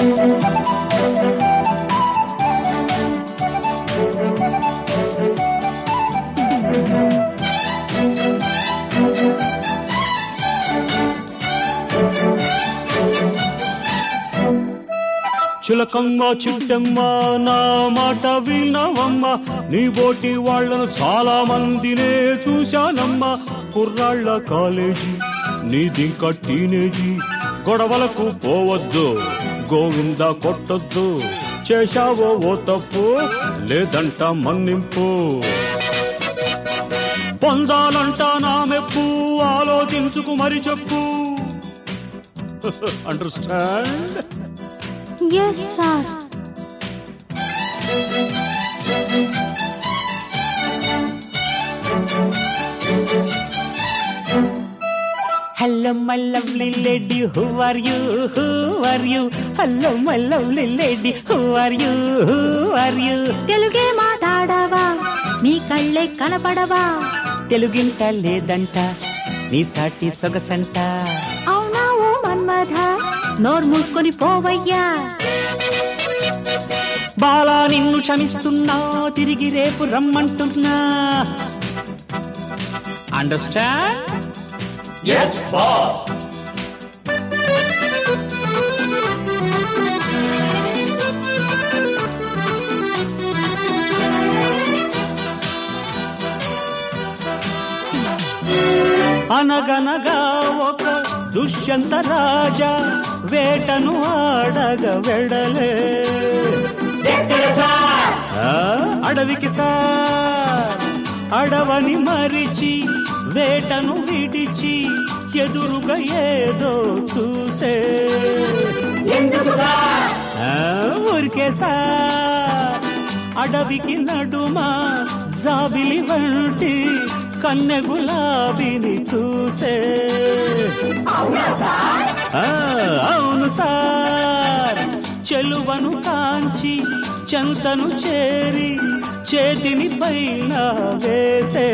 చిలకమ్మ చిట్టమ్మ నా మాట వినవమ్మ నీ బోటి వాళ్ళను చాలా మందినే చూశానమ్మా కుర్రాళ్ళ కాలేజీ నీదింకా టీనేజీ గొడవలకు పోవద్దు గోవింద కొట్టొద్దు చేశావో ఓ తప్పు లేదంట మన్నింపు పొందాలంట నా మెప్పు ఆలోచించుకు మరి చెప్పు understand yes sir Hello, my lovely lady, who are you? Who are you? Hello, my lovely lady, who are you? Who are you? తెలుగే మాట్లాడవా నీ కళ్ళే కనపడవా తెలుగింట లేదంట నీ సాటి సొగసంట అవునా ఓ మన్మధ నోరు మూసుకొని పోవయ్యా బాలా నిన్ను క్షమిస్తున్నా తిరిగి రేపు రమ్మంటున్నా అండర్స్టాండ్ అనగనగా ఒక దుష్యంత రాజా వేటను ఆడగ వెడలే ఆ, అడవికి సార్ అడవని మరిచి వేటను విడిచి ఎదురుగా ఏదో చూసే ఆ, ఊరికే సార్ అడవికి నడుమ జాబిలి వంటి కన్నె గులాబీని చూసే ఆ, అవును సార్ చెలువను కాంచి చెంతను చేరి చేతిని పైన వేసే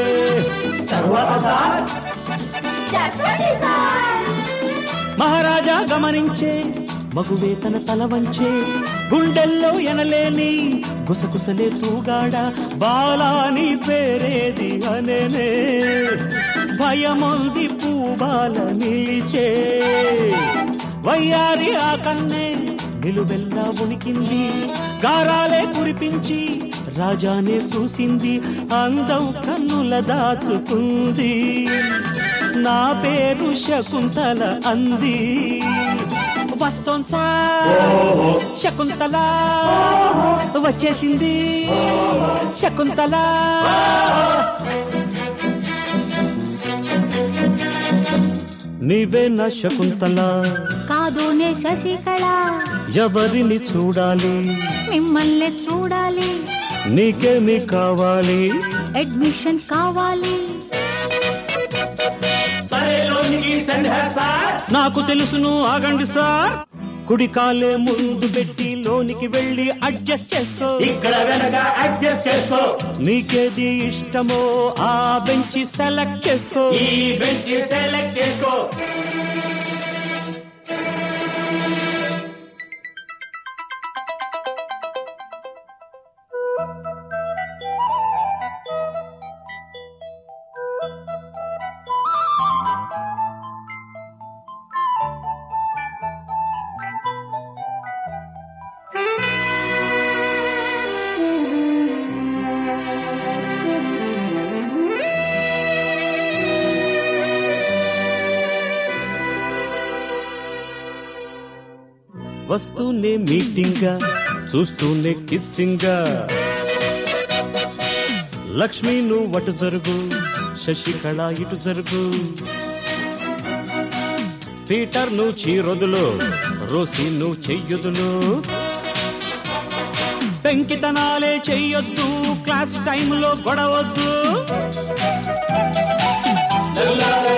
మహారాజా గమనించే మగువే తన తల వంచే గుండెల్లో ఎనలేని గుసగుసలే తూగాడ బాలాని పేరేది అనేనే భయమొంది పూబాల నిలిచే వయ్యారి ఆ కన్నే నిలువెల్లా ఉనికింది గారాలే కురిపించి రాజానే చూసింది అందం కన్నుల దాచుకుంది నా పేరు శకుంతల అంది వస్తోంచా శకుంతల వచ్చేసింది శకుంతల నీవే నా శకుంతల కాదు నే శశికళ ఎవరిని చూడాలి మిమ్మల్ని చూడాలి నీకేమి కావాలి అడ్మిషన్ కావాలి నాకు తెలుసును ఆగండి సార్ కుడి కాలే ముందు పెట్టి లోనికి వెళ్ళి అడ్జస్ట్ చేసుకో ఇక్కడ వెనక అడ్జస్ట్ చేసుకో నీకేది ఇష్టమో ఆ బెంచి సెలెక్ట్ చేసుకో ఈ బెంచ్ సెలెక్ట్ చేసుకో వస్తూనే మీటింగ్ చూస్తూనే కిస్సింగ్ లక్ష్మి నువ్వు అటు జరుగు శశికళ ఇటు జరుగు పీటర్ నువ్వు చీరొదులు రోసి నువ్వు చెయ్యొదులు పెంకితనాలే చెయ్యొద్దు క్లాస్ టైంలో గొడవద్దు తెల్ల